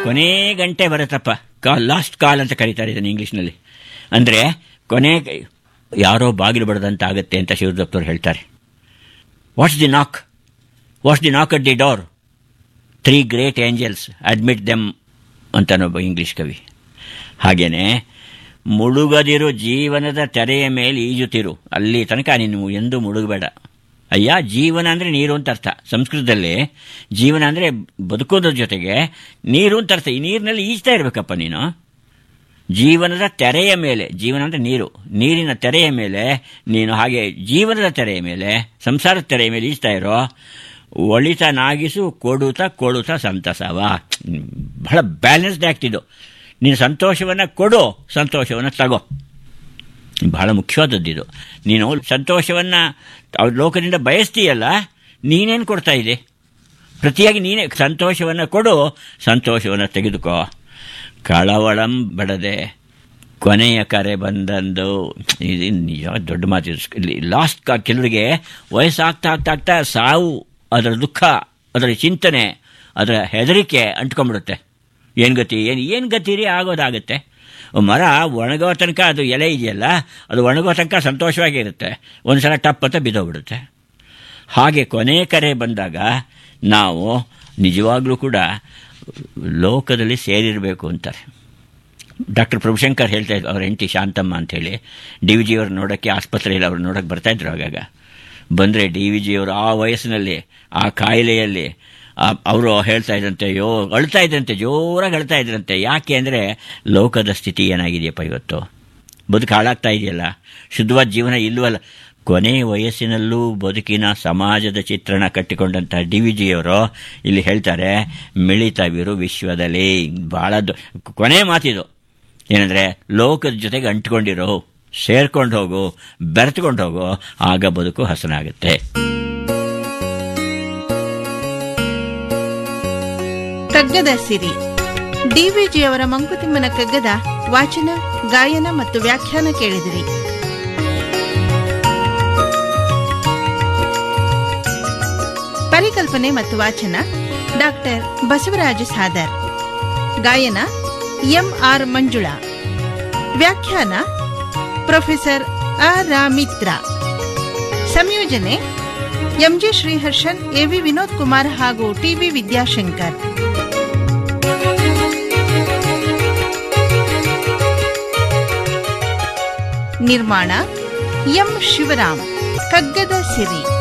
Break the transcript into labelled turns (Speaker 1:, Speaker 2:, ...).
Speaker 1: ಕೊನೆ ಗಂಟೆ ಬರುತ್ತಪ್ಪ ಕಾಲ್ ಲಾಸ್ಟ್ ಕಾಲ್ ಅಂತ ಕರೀತಾರೆ ಇದನ್ನು ಇಂಗ್ಲೀಷ್ನಲ್ಲಿ ಅಂದರೆ ಕೊನೆ ಯಾರೋ ಬಾಗಿಲು ಬಡದಂತ ಆಗುತ್ತೆ ಅಂತ ಶಿವದತ್ತವ್ರು ಹೇಳ್ತಾರೆ what's the knock what's the knock at the door three great angels admit them ಅಂತನೊಬ್ಬ ಇಂಗ್ಲೀಷ್ ಕವಿ ಹಾಗೇನೆ ಮುಳುಗದಿರು ಜೀವನದ ತೆರೆಯ ಮೇಲೆ ಈಜುತ್ತಿರು ಅಲ್ಲಿ ತನಕ ನೀನು ಎಂದೂ ಮುಳುಗಬೇಡ ಅಯ್ಯ ಜೀವನ ಅಂದರೆ ನೀರು ಅಂತ ಅರ್ಥ ಸಂಸ್ಕೃತದಲ್ಲಿ ಜೀವನ ಅಂದರೆ ಬದುಕೋದ್ರ ಜೊತೆಗೆ ನೀರು ಅಂತ ಅರ್ಥ ಈ ನೀರಿನಲ್ಲಿ ಈಜ್ತಾ ಇರಬೇಕಪ್ಪ ನೀನು ಜೀವನದ ತೆರೆಯ ಮೇಲೆ ಜೀವನ ಅಂದರೆ ನೀರು ನೀರಿನ ತೆರೆಯ ಮೇಲೆ ನೀನು ಹಾಗೆ ಜೀವನದ ತೆರೆಯ ಮೇಲೆ ಸಂಸಾರದ ತೆರೆಯ ಮೇಲೆ ಈಜ್ತಾ ಇರೋ ಒಳಿತ ನಾಗಿಸು ಕೊಡುತ್ತ ಕೊಡುತ್ತ ಸಂತಸವ ಬಹಳ ಬ್ಯಾಲೆನ್ಸ್ಡ್ ಆ್ಯಕ್ಟ್ ಇದು ನೀನು ಸಂತೋಷವನ್ನು ಕೊಡು ಸಂತೋಷವನ್ನು ತಗೋ ಬಹಳ ಮುಖ್ಯವಾದದ್ದು ಇದು ನೀನು ಸಂತೋಷವನ್ನು ಲೋಕದಿಂದ ಬಯಸ್ತೀಯಲ್ಲ ನೀನೇನು ಕೊಡ್ತಾ ಇದೆ ಪ್ರತಿಯಾಗಿ ನೀನೇ ಸಂತೋಷವನ್ನು ಕೊಡು ಸಂತೋಷವನ್ನು ತೆಗೆದುಕೋ ಕಳವಳಂ ಬಡದೆ ಕೊನೆಯ ಕರೆ ಬಂದಂದು ಇದು ನಿಜ ದೊಡ್ಡ ಮಾತು ಇಲ್ಲಿ ಲಾಸ್ಟ್ ಕೆಲವರಿಗೆ ವಯಸ್ಸಾಗ್ತಾ ಆಗ್ತಾ ಆಗ್ತಾ ಸಾವು ಅದರ ದುಃಖ ಅದರ ಚಿಂತನೆ ಅದರ ಹೆದರಿಕೆ ಅಂಟ್ಕೊಂಡ್ಬಿಡುತ್ತೆ ಏನು ಗತಿ ಏನು ಏನು ಗತಿ ರೀ ಆಗೋದಾಗುತ್ತೆ ಮರ ಒಣಗೋ ತನಕ ಅದು ಎಲೆ ಇದೆಯಲ್ಲ ಅದು ಒಣಗೋ ತನಕ ಸಂತೋಷವಾಗಿ ಇರುತ್ತೆ ಒಂದು ಸಲ ಟಪ್ ಅಂತ ಬಿದ್ದೋಗ್ಬಿಡುತ್ತೆ ಹಾಗೆ ಕೊನೆ ಕರೆ ಬಂದಾಗ ನಾವು ನಿಜವಾಗ್ಲೂ ಕೂಡ ಲೋಕದಲ್ಲಿ ಸೇರಿರಬೇಕು ಅಂತಾರೆ ಡಾಕ್ಟರ್ ಪ್ರಭುಶಂಕರ್ ಹೇಳ್ತಾ ಇದ್ರು ಅವ್ರ ಹೆಂಡತಿ ಶಾಂತಮ್ಮ ಅಂಥೇಳಿ ಡಿ ವಿ ಜಿಯವ್ರು ನೋಡೋಕ್ಕೆ ಆಸ್ಪತ್ರೆಯಲ್ಲಿ ಅವ್ರು ನೋಡೋಕ್ಕೆ ಬರ್ತಾಯಿದ್ರು ಆಗಾಗ ಬಂದರೆ ಡಿ ವಿ ಜಿಯವರು ಆ ವಯಸ್ಸಿನಲ್ಲಿ ಆ ಕಾಯಿಲೆಯಲ್ಲಿ ಅವರು ಹೇಳ್ತಾ ಇದ್ರಂತೆ ಯೋ ಅಳ್ತಾ ಇದ್ರಂತೆ ಜೋರಾಗಿ ಅಳ್ತಾ ಇದ್ರಂತೆ ಯಾಕೆ ಅಂದರೆ ಲೋಕದ ಸ್ಥಿತಿ ಏನಾಗಿದೆಯಪ್ಪ ಇವತ್ತು ಬದುಕು ಹಾಳಾಗ್ತಾ ಇದೆಯಲ್ಲ ಶುದ್ಧವಾದ ಜೀವನ ಇಲ್ವಲ್ಲ ಕೊನೆ ವಯಸ್ಸಿನಲ್ಲೂ ಬದುಕಿನ ಸಮಾಜದ ಚಿತ್ರಣ ಕಟ್ಟಿಕೊಂಡಂಥ ಡಿ ವಿ ಜಿಯವರು ಇಲ್ಲಿ ಹೇಳ್ತಾರೆ ಮಿಳಿತವಿರು ವಿಶ್ವದಲ್ಲಿ ಭಾಳ ಕೊನೆ ಮಾತಿದು ಏನಂದರೆ ಲೋಕದ ಜೊತೆಗೆ ಅಂಟ್ಕೊಂಡಿರೋ ಸೇರ್ಕೊಂಡು ಹೋಗು ಬೆರೆತ್ಕೊಂಡು ಹೋಗು ಆಗ ಬದುಕು ಹಸನಾಗುತ್ತೆ
Speaker 2: ಕಗ್ಗದ ಸಿರಿ ಡಿವಿಜಿಯವರ ಮಂಕುತಿಮ್ಮನ ಕಗ್ಗದ ವಾಚನ ಗಾಯನ ಮತ್ತು ವ್ಯಾಖ್ಯಾನ ಕೇಳಿದಿರಿ ಪರಿಕಲ್ಪನೆ ಮತ್ತು ವಾಚನ ಡಾಕ್ಟರ್ ಬಸವರಾಜ ಸಾದರ್ ಗಾಯನ ಎಂ ಆರ್ ಮಂಜುಳಾ ವ್ಯಾಖ್ಯಾನ ಪ್ರೊಫೆಸರ್ ಅ ರಾಮಿತ್ರ ಸಂಯೋಜನೆ ಎಂಜೆ ಶ್ರೀಹರ್ಷನ್ ಎವಿ ವಿನೋದ್ ಕುಮಾರ್ ಹಾಗೂ ಟಿವಿ ವಿದ್ಯಾಶಂಕರ್ ನಿರ್ಮಾಣ ಎಂ ಶಿವರಾಮ್ ಕಗ್ಗದ ಸಿರಿ